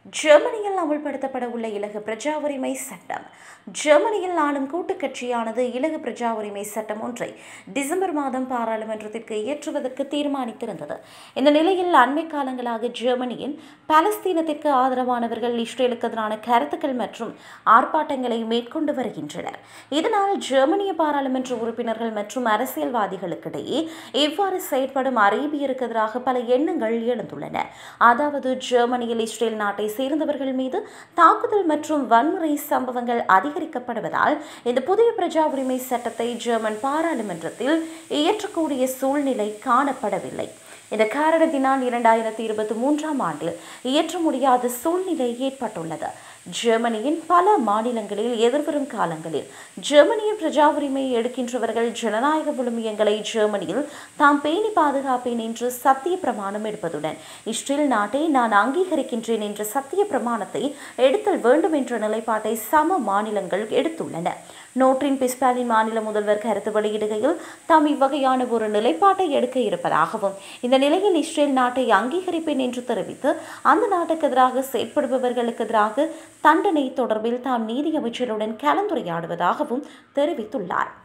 ஜெர்மனியில் அமுல்படுத்தப்பட உள்ள இலகு பிரஜா உரிமை சட்டம் ஜெர்மனியில் ஆளும் கூட்டுக் கட்சியானது இலகு பிரஜா உரிமை சட்டம் ஒன்றை டிசம்பர் மாதம் பாராளுமன்றத்திற்கு இயற்றுவதற்கு தீர்மானித்திருந்தது இந்த நிலையில் அண்மை காலங்களாக ஜெர்மனியின் பாலஸ்தீனத்திற்கு ஆதரவானவர்கள் இஸ்ரேலுக்கு எதிரான கருத்துக்கள் மற்றும் ஆர்ப்பாட்டங்களை மேற்கொண்டு வருகின்றனர் இதனால் ஜெர்மனிய பாராளுமன்ற உறுப்பினர்கள் மற்றும் அரசியல்வாதிகளுக்கிடையே இவ்வாறு செயற்படும் அரேபியருக்கு எதிராக பல எண்ணங்கள் எழுந்துள்ளன அதாவது ஜெர்மனியில் இஸ்ரேல் நாட்டை சேர்ந்தவர்கள் மீது தாக்குதல் மற்றும் வன்முறை சம்பவங்கள் அதிகரிக்கப்படுவதால் இந்த புதிய பிரஜா உரிமை சட்டத்தை ஜெர்மன் பாராளுமன்றத்தில் இயற்றக்கூடிய சூழ்நிலை காணப்படவில்லை இந்த காரணத்தினால் இரண்டாயிரத்தி இருபத்தி மூன்றாம் ஆண்டில் இயற்ற முடியாத சூழ்நிலை ஏற்பட்டுள்ளது ஜெர்மனியின் பல மாநிலங்களில் எதிர்வரும் காலங்களில் ஜெர்மனியின் பிரஜா உரிமையை எடுக்கின்றவர்கள் ஜனநாயக விழுமியங்களை ஜெர்மனியில் தாம் பேணி பாதுகாப்பேன் என்று சத்திய பிரமாணம் எடுப்பதுடன் இஸ்ரேல் நாட்டை நான் அங்கீகரிக்கின்றேன் என்ற சத்திய பிரமாணத்தை எடுத்தல் வேண்டும் என்ற நிலைப்பாட்டை சம மாநிலங்கள் எடுத்துள்ளன நோற்றின் பிஸ்பாலின் மாநில முதல்வர் கருத்து வெளியிடுகையில் தாம் இவ்வகையான ஒரு நிலைப்பாட்டை எடுக்க இருப்பதாகவும் இந்த நிலையில் இஸ்ரேல் நாட்டை அங்கீகரிப்பேன் என்று தெரிவித்து அந்த நாட்டுக்கு எதிராக செயற்படுபவர்களுக்கு எதிராக தண்டனை தொடர்பில் தாம் நீதி அமைச்சருடன் கலந்துரையாடுவதாகவும் தெரிவித்துள்ளார்